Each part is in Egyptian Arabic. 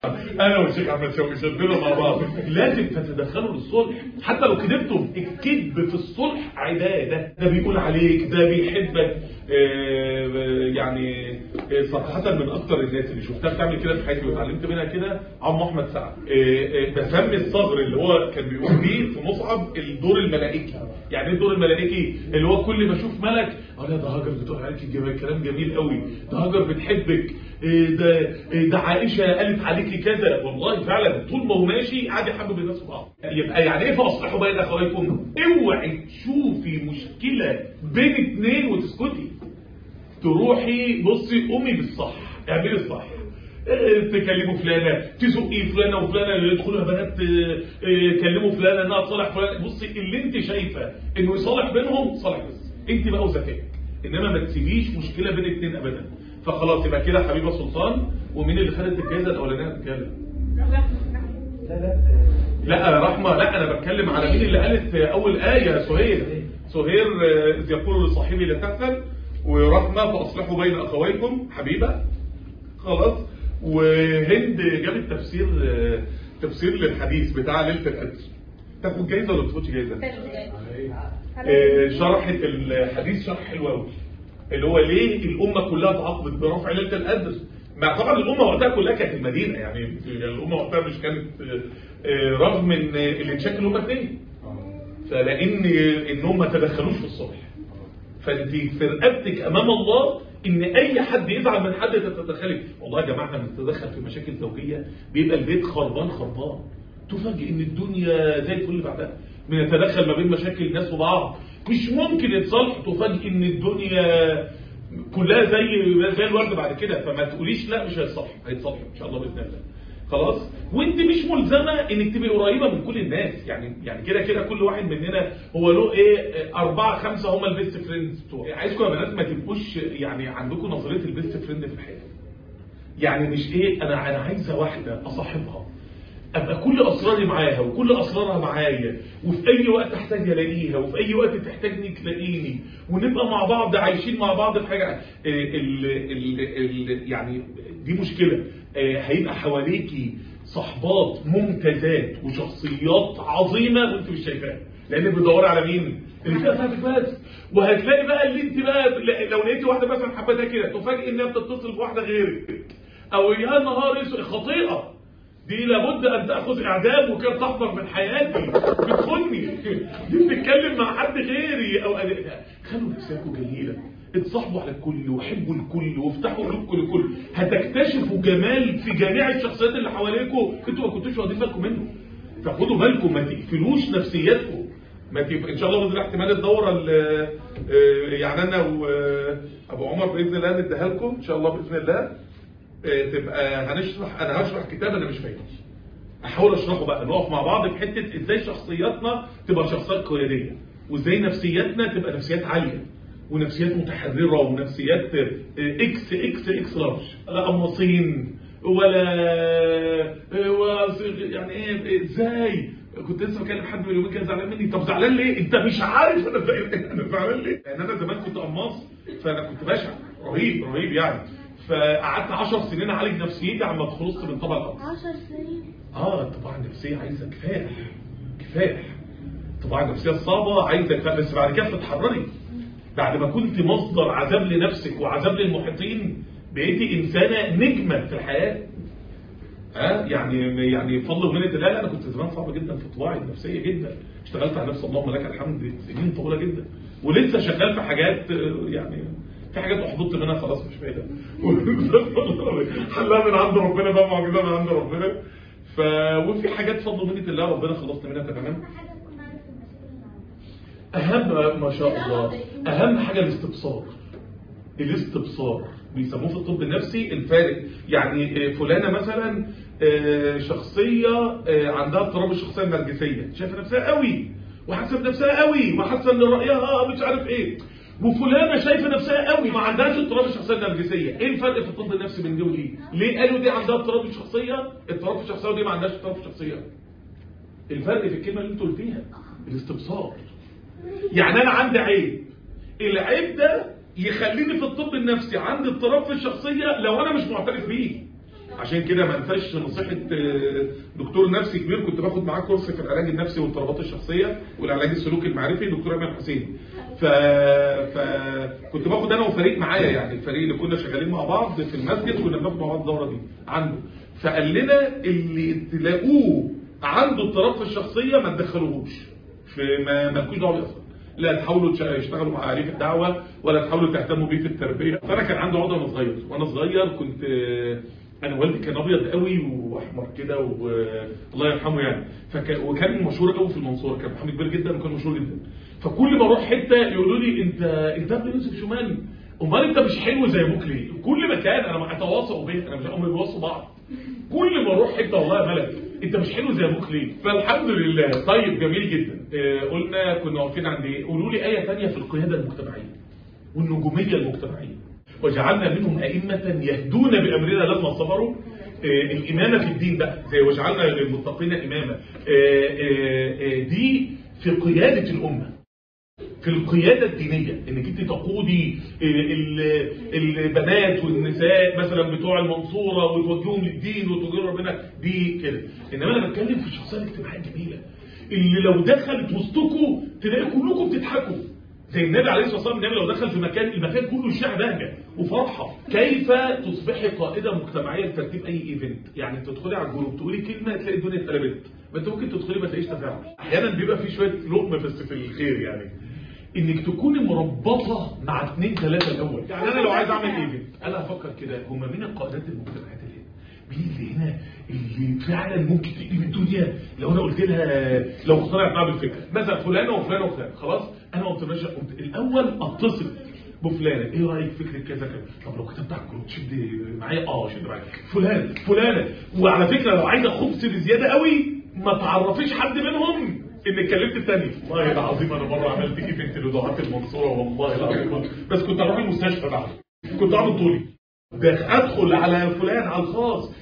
انا والشيخ احمد شوقي شدنا مع بعض لازم تتدخلوا للصلح حتى لو كذبتم الكذب في الصلح عباده ده بيقول عليك ده بيحبك آه، يعني آه، صراحه من اكتر الناس اللي شفتها بتعمل كده في حياتي واتعلمت منها كده عم احمد سعد آه، آه، بسمي الصغر اللي هو كان بيقول بيه في مصعب الدور الملائكي يعني ايه الدور الملائكي اللي هو كل ما اشوف ملك اه لا ده هاجر بتقول عليك الجمال كلام جميل قوي ده هاجر بتحبك إيه ده إيه ده عائشه قالت عليكي كذا والله فعلا طول ما هو ماشي قاعد يحبب الناس في بعض يبقى يعني ايه فاصلحوا بين اخويكم اوعي تشوفي مشكله بين اتنين وتسكتي تروحي بصي قومي بالصح اعملي الصح إيه، تكلموا فلانه تزقي فلانه وفلانه اللي يدخلوا يا بنات إيه، إيه، كلموا فلانه انها تصالح فلانه بصي اللي انت شايفه انه يصالح بينهم صالح بس انت بقى وذكائك انما ما تسيبيش مشكله بين اتنين ابدا فخلاص يبقى كده حبيبه سلطان ومين اللي خدت الجائزه الاولانيه بتتكلم لا رحمه لا انا بتكلم على مين اللي قالت اول ايه سهير سهير آه، اذ يقول لصاحبي لا تحزن ورحمه فاصلحوا بين اخويكم حبيبه خلاص وهند جابت تفسير آه، تفسير للحديث بتاع ليله القدر تاخد جايزه ولا ما تاخدش جايزه؟ آه، شرحت الحديث شرح حلو قوي اللي هو ليه الامه كلها تعاقبت برفع ليله القدر مع طبعا الامه وقتها كلها كانت المدينه يعني الامه وقتها مش كانت آه، آه، رغم ان اللي اتشكل هم اثنين فلان انهم ما تدخلوش في الصلح فانت في رقبتك امام الله ان اي حد يزعل من حد تتدخلي والله يا جماعه احنا بنتدخل في مشاكل زوجيه بيبقى البيت خربان خربان تفاجئ ان الدنيا زي الفل بعدها بنتدخل ما بين مشاكل الناس وبعض مش ممكن يتصالحوا تفاجئ ان الدنيا كلها زي زي الورد بعد كده فما تقوليش لا مش هيتصالحوا هيتصالحوا ان شاء الله باذن الله خلاص وانت مش ملزمه انك تبقي قريبه من كل الناس يعني يعني كده كده كل واحد مننا هو له ايه اربعه خمسه هم البيست فريندز بتوعي عايزكم يا بنات ما تبقوش يعني عندكم نظريه البيست فريند في الحياه يعني مش ايه انا انا عايزه واحده اصاحبها ابقى كل اسراري معاها وكل اسرارها معايا وفي اي وقت احتاج الاقيها وفي اي وقت تحتاجني تلاقيني ونبقى مع بعض عايشين مع بعض في حاجه ال ال ال يعني دي مشكله آه، هيبقى حواليكي صحبات ممتازات وشخصيات عظيمه وانت مش شايفاها لان بتدوري على مين؟ اللي فيها بتاعتك بس وهتلاقي بقى اللي انت بقى لو لقيتي واحده مثلا حبتها كده تفاجئ انها بتتصل بواحده غيرك او يا نهار اسود خطيئه دي لابد ان تاخذ اعدام وكان تحضر من حياتي بتخني دي بتتكلم مع حد غيري او خلوا نفسكم جميله اتصاحبوا على الكل وحبوا الكل وافتحوا قلوبكم للكل هتكتشفوا جمال في جميع الشخصيات اللي حواليكم انتوا ما كنتوش واخدين بالكم منه فخدوا بالكم ما تقفلوش نفسياتكم ما تبقى ان شاء الله باذن الله احتمال الدوره ال- آه، يعني انا وابو عمر باذن الله نديها لكم ان شاء الله باذن الله آه، تبقى هنشرح انا هشرح كتاب انا مش فاهمه احاول اشرحه بقى نقف مع بعض في حته ازاي شخصياتنا تبقى شخصيات قياديه وازاي نفسياتنا تبقى نفسيات عاليه ونفسيات متحرره ونفسيات آه، اكس اكس اكس لارج لا قماصين ولا آه، ولا- يعني ايه ازاي كنت لسه بكلم حد من يومين كده زعلان مني طب زعلان ليه انت مش عارف انا زعلان انا زعلان ليه لان انا زمان كنت قماص فانا كنت بشع رهيب رهيب يعني فقعدت 10 سنين اعالج نفسيتي عما خلصت من طبع القمص عشر سنين اه الطباعة النفسية عايزة كفاح كفاح الطباعة النفسية الصعبة عايزة كفاح بس بعد كده تتحرري بعد ما كنت مصدر عذاب لنفسك وعذاب للمحيطين بقيتي إنسانة نجمة في الحياة ها يعني يعني فضل ومنة الله لا انا كنت زمان صعب جدا في طباعي النفسيه جدا اشتغلت على نفسي اللهم لك الحمد سنين طويله جدا ولسه شغال في حاجات آه، يعني في حاجات احبطت منها خلاص مش فايده حلها من عند ربنا بقى معجزه من عند ربنا ف وفي حاجات فضل ومنة الله ربنا خلصنا منها تماما حاجة تكون عارف المشاكل اللي عندك اهم ما شاء الله اهم حاجه الاستبصار الاستبصار بيسموه في الطب النفسي الفارق يعني آه، فلانه مثلا آه، شخصيه آه، عندها اضطراب الشخصيه النرجسيه شايفه نفسها قوي وحاسه بنفسها قوي وحاسه ان رايها مش عارف ايه وفلانه شايفه نفسها قوي ما عندهاش اضطراب الشخصيه النرجسيه ايه الفرق في الطب النفسي بين دي ودي ليه قالوا دي عندها اضطراب الشخصيه اضطراب الشخصيه ودي ما عندهاش اضطراب الشخصيه الفرق في الكلمه اللي انتوا قلتيها الاستبصار يعني انا عندي عيب العيب ده يخليني في الطب النفسي عندي اضطراب في الشخصيه لو انا مش معترف بيه عشان كده ما انساش نصيحه آه، دكتور نفسي كبير كنت باخد معاه كورس في العلاج النفسي والاضطرابات الشخصيه والعلاج السلوكي المعرفي دكتور ايمن حسين ف... فكنت باخد انا وفريق معايا يعني الفريق اللي كنا شغالين مع بعض في المسجد كنا بناخد مع بعض الدوره دي عنده فقال لنا اللي تلاقوه عنده اضطراب في الشخصيه ما تدخلوهوش في ما مالكوش دعوه بيه اصلا لا تحاولوا تش- تشتغلوا مع عريف الدعوه ولا تحاولوا تهتموا بيه في التربيه فانا كان عندي عقده وانا صغير وانا صغير كنت آه، انا والدي كان ابيض قوي واحمر كده والله يرحمه يعني فك... وكان مشهور قوي في المنصوره كان محامي كبير جدا وكان مشهور جدا فكل ما اروح حته يقولوا لي انت انت ابن يوسف شومان امال انت مش حلو زي ابوك ليه؟ كل مكان انا ما اتواصوا بيه انا مش هم بيوصوا بعض كل ما اروح حته والله يا ملك انت مش حلو زي ابوك ليه فالحمد لله طيب جميل جدا آه، قلنا كنا واقفين عند ايه قولوا لي ايه ثانيه في القياده المجتمعيه والنجوميه المجتمعيه وجعلنا منهم ائمه يهدون بامرنا لما صبروا آه، الامامه في الدين بقى زي وجعلنا للمتقين اماما آه، آه، آه، دي في قياده الامه في القيادة الدينية انك انت تقودي ال- البنات والنساء مثلا بتوع المنصورة وتوجههم للدين وتوجههم ربنا دي كده انما انا بتكلم في الشخصية الاجتماعية الجميلة اللي لو دخلت وسطكم تلاقي كلكم بتضحكوا زي النبي عليه الصلاه والسلام النبي لو دخل في مكان المكان كله يشاع بهجه وفرحه كيف تصبحي قائده مجتمعيه لترتيب اي ايفنت يعني تدخلي على الجروب تقولي كلمه تلاقي الدنيا اتقلبت ما انت ممكن تدخلي ما تلاقيش تفاعل احيانا بيبقى في شويه لقمه بس في الخير يعني انك تكوني مربطه مع اثنين ثلاثه الاول يعني انا لو عايز اعمل ايفنت انا هفكر كده هم مين القائدات المجتمعات اللي هنا مين اللي هنا اللي فعلا ممكن تقلب الدنيا لو انا قلت لها لو اقتنعت معاها بالفكره مثلا فلانه وفلانه وفلانه خلاص انا قمت ماشي قمت الاول اتصل بفلانه ايه رايك في فكره كذا كذا طب لو كتبت على الجروب تشد معايا اه شد معايا فلان فلانه وعلى فكره لو عايزه خبز بزياده قوي ما تعرفيش حد منهم انك كلمت التاني والله العظيم انا مره عملت ايفنت لدعاة المنصوره والله العظيم بس كنت اروح المستشفى بعد كنت عامل طولي ده ادخل على فلان على الخاص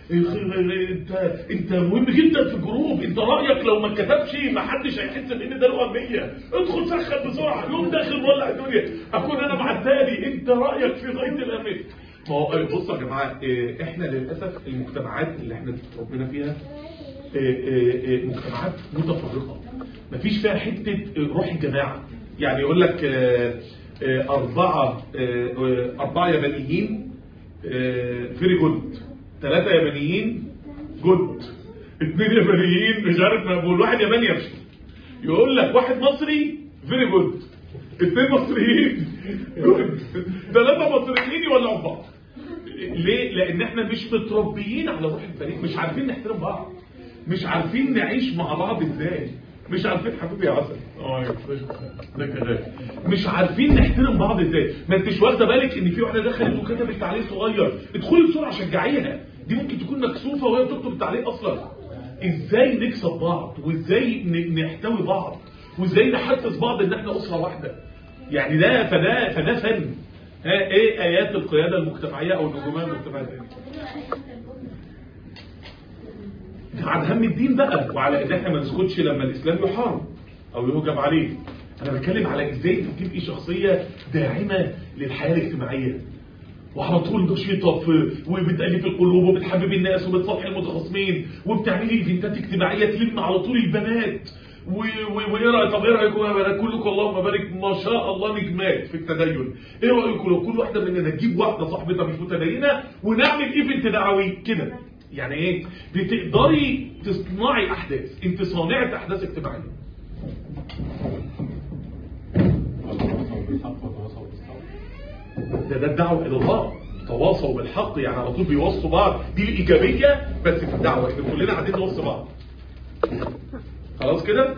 انت انت مهم جدا في الجروب انت رايك لو ما كتبش ما حدش هيحس بان ده له اهميه ادخل سخن بسرعه يوم داخل مولع الدنيا اكون انا مع التاني انت رايك في غايه الاهميه ما هو بصوا يا جماعه إيه، احنا للاسف المجتمعات اللي احنا اتربينا فيها إيه، إيه، إيه، مجتمعات متفرقه مفيش فيها حته روح الجماعه يعني يقول لك آه، آه، اربعه آه، آه، اربعه يابانيين فيري جود ثلاثه يابانيين جود اثنين يابانيين مش عارف ما بقول واحد ياباني يمشي يقول لك واحد مصري فيري جود اثنين مصريين جود ثلاثه مصريين يولعوا في بعض ليه؟ لان احنا مش متربيين على روح الفريق مش عارفين نحترم بعض مش عارفين نعيش مع بعض ازاي مش عارفين حبيبي يا عسل اه يا فشخ. ده كده مش عارفين نحترم بعض ازاي ما انتش واخده بالك ان في واحده دخلت وكتبت تعليق صغير ادخلي بسرعه شجعيها دي ممكن تكون مكسوفه وهي بتكتب التعليق اصلا ازاي نكسب بعض وازاي ن- نحتوي بعض وازاي نحسس بعض ان احنا اسره واحده يعني ده فده فده فن ها ايه ايات القياده المجتمعيه او النجوميه المجتمعيه عن هم الدين بقى وعلى ان احنا ما نسكتش لما الاسلام يحارب او يهجم عليه انا بتكلم على ازاي انت تبقي شخصيه داعمه للحياه الاجتماعيه وعلى طول نشيطه في وبتالف القلوب وبتحببي الناس وبتصالحي المتخاصمين وبتعملي ايفنتات اجتماعيه تلم على طول البنات و- و- وايه رايك طب ايه رايكم يا بنات كلكم اللهم بارك ما شاء الله نجمات في التدين ايه رايكم لو كل واحده مننا تجيب واحده صاحبتها مش متدينه ونعمل ايفنت دعوي كده يعني ايه بتقدري تصنعي احداث انت صانعه احداث اجتماعيه ده ده الدعوه الى الله تواصوا بالحق يعني على طول بيوصوا بعض دي الايجابيه بس في الدعوه احنا كلنا قاعدين نوصي بعض خلاص كده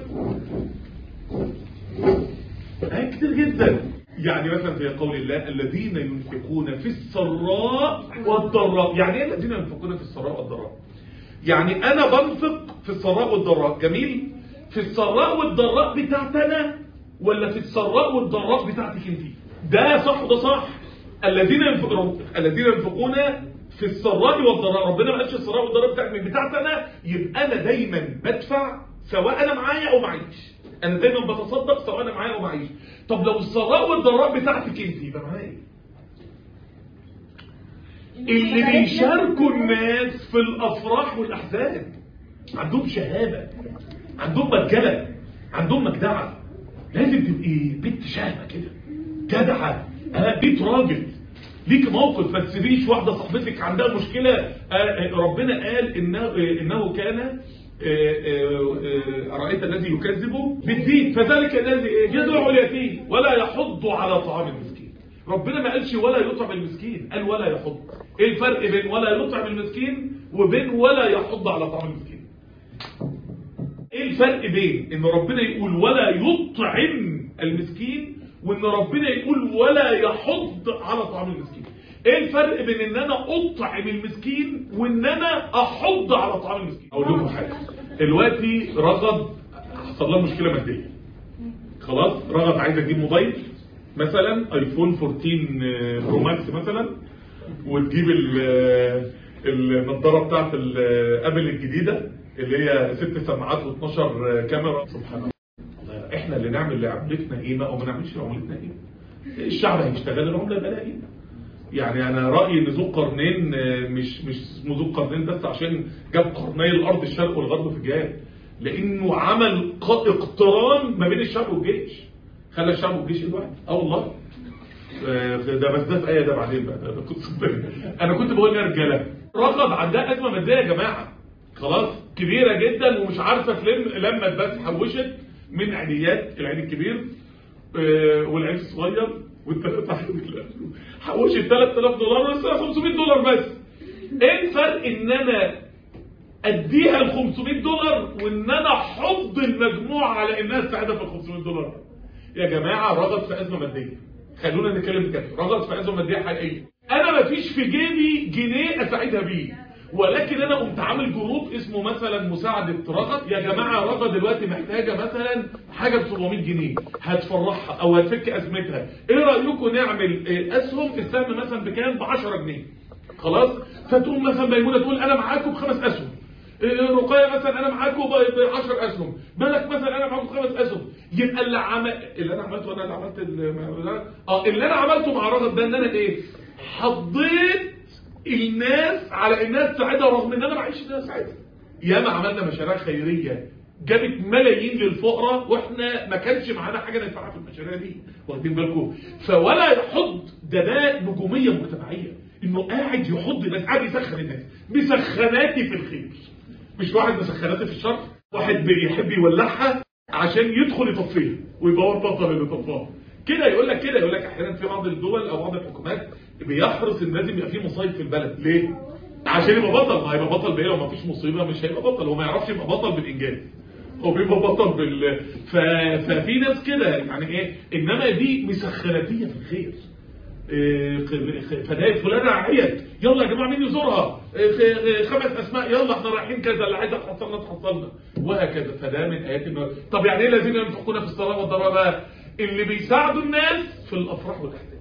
آيات كتير جدا يعني مثلا في قول الله الذين ينفقون في السراء والضراء يعني ايه الذين ينفقون في السراء والضراء يعني انا بنفق في السراء والضراء جميل في السراء والضراء بتاعتنا ولا في السراء والضراء بتاعتك انت ده صح وده صح الذين ينفقون الذين ينفقون في السراء والضراء ربنا ما قالش السراء والضراء بتاعت من بتاعتنا يبقى انا دايما بدفع سواء انا معايا او معيش انا دايما بتصدق سواء انا معايا او معيش طب لو السراء والضراء بتاعتك انت يبقى معايا ايه اللي بيشاركوا الناس في الافراح والاحزان عندهم شهامه عندهم مجله عندهم مجدعه لازم تبقي بنت شهمه كده جدعه آه بيت راجل ليك موقف ما تسيبيش واحده صاحبتك عندها مشكله آه آه ربنا قال انه آه انه كان آه، آه، آه، أرأيت الذي يكذب بالدين فذلك الذي إيه؟ يدعو اليتيم ولا يحض على طعام المسكين ربنا ما قالش ولا يطعم المسكين قال ولا يحض ايه الفرق بين ولا يطعم المسكين وبين ولا يحض على طعام المسكين ايه الفرق بين ان ربنا يقول ولا يطعم المسكين وان ربنا يقول ولا يحض على طعام المسكين ايه الفرق بين ان انا اطعم المسكين وان انا احض على طعام المسكين اقول لكم حاجه دلوقتي رغد حصل لها مشكله ماديه خلاص رغد عايزه تجيب موبايل مثلا ايفون 14 برو ماكس مثلا وتجيب ال- النضاره بتاعت الابل الجديده اللي هي ست سماعات و12 كاميرا سبحان الله احنا اللي نعمل لعملتنا قيمه او ما نعملش لعملتنا قيمه الشعب هيشتغل العمله يبقى لها قيمه يعني انا رايي ان ذو القرنين آه، مش مش اسمه ذو القرنين بس عشان جاب قرني الارض الشرق والغرب في الجهاد لانه عمل ق- اقتران ما بين الشعب والجيش خلى الشعب والجيش الواحد اه والله آه، ده بس ده في ايه ده بعدين بقى ده قصه تانية. انا كنت بقول يا رجاله رغد عندها ازمه ماديه يا جماعه خلاص كبيره جدا ومش عارفه تلم لما بس حوشت من عينيات العين الكبير آه، والعين الصغير والثلاثه حوشت 3000 دولار بس 500 دولار بس ايه الفرق ان انا اديها ال 500 دولار وان انا احض المجموعه على انها تساعدها في ال 500 دولار يا جماعه رغد في ازمه ماديه خلونا نتكلم بجد رغد في ازمه ماديه حقيقيه انا ما فيش في جيبي جنيه اساعدها بيه ولكن انا قمت عامل جروب اسمه مثلا مساعده رغد يا جماعه رغد دلوقتي محتاجه مثلا حاجه ب 700 جنيه هتفرحها او هتفك ازمتها ايه رايكم نعمل آه، اسهم السهم مثلا بكام ب 10 جنيه خلاص فتقوم مثلا ميمونه تقول انا معاكم بخمس اسهم رقية مثلا انا معاكم ب 10 اسهم ملك مثلا انا معاكم خمس اسهم يبقى اللي عمل اللي انا عملته انا اللي عملت ال- اه اللي انا عملته مع رغد ده ان انا ايه حضيت الناس على انها تساعدها رغم ان انا معيش انها تساعدها ياما عملنا مشاريع خيريه جابت ملايين للفقراء واحنا ما كانش معانا حاجه ندفعها في المشاريع دي واخدين بالكم فولا يحض ده ده نجوميه مجتمعيه انه قاعد يحض الناس قاعد يسخن الناس بسخناتي في الخير مش واحد مسخناتي في الشر واحد بيحب يولعها عشان يدخل يطفيها ويبقى هو البطل اللي طفاها كده يقول لك كده يقول لك احيانا في بعض الدول او بعض الحكومات بيحرص ان لازم يبقى في مصايب في البلد ليه؟ عشان يبقى بطل ما هيبقى بطل بايه لو ما فيش مصيبه مش هيبقى بطل هو ما يعرفش يبقى بطل بالانجاز هو بيبقى بطل بال ف... ففي ناس كده يعني ايه انما دي مسخناتيه في الخير إيه، خ- فداية فلانة عيت يلا يا جماعة مين يزورها إيه، خ- خمس أسماء يلا احنا رايحين كذا اللي عايزة تحصلنا تحصلنا وهكذا فده من آيات النار طب يعني ايه الذين ينفقون في الصلاة والضراء بقى اللي بيساعدوا الناس في الأفراح والأحزان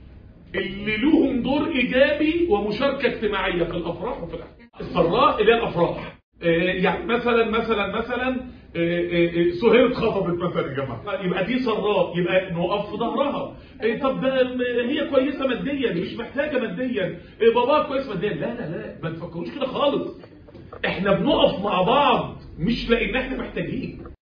اللي لهم دور إيجابي ومشاركة اجتماعية في الأفراح وفي الأحزان السراء اللي هي الأفراح إيه، يعني مثلا مثلا مثلا إيه، إيه، إيه، سهير اتخطبت مثلا يا جماعه يبقى دي سراء يبقى نقف في ظهرها إيه، طب ده م- هي كويسه ماديا مش محتاجه ماديا إيه، باباها كويس ماديا لا لا لا ما تفكروش كده خالص احنا بنقف مع بعض مش لان احنا محتاجين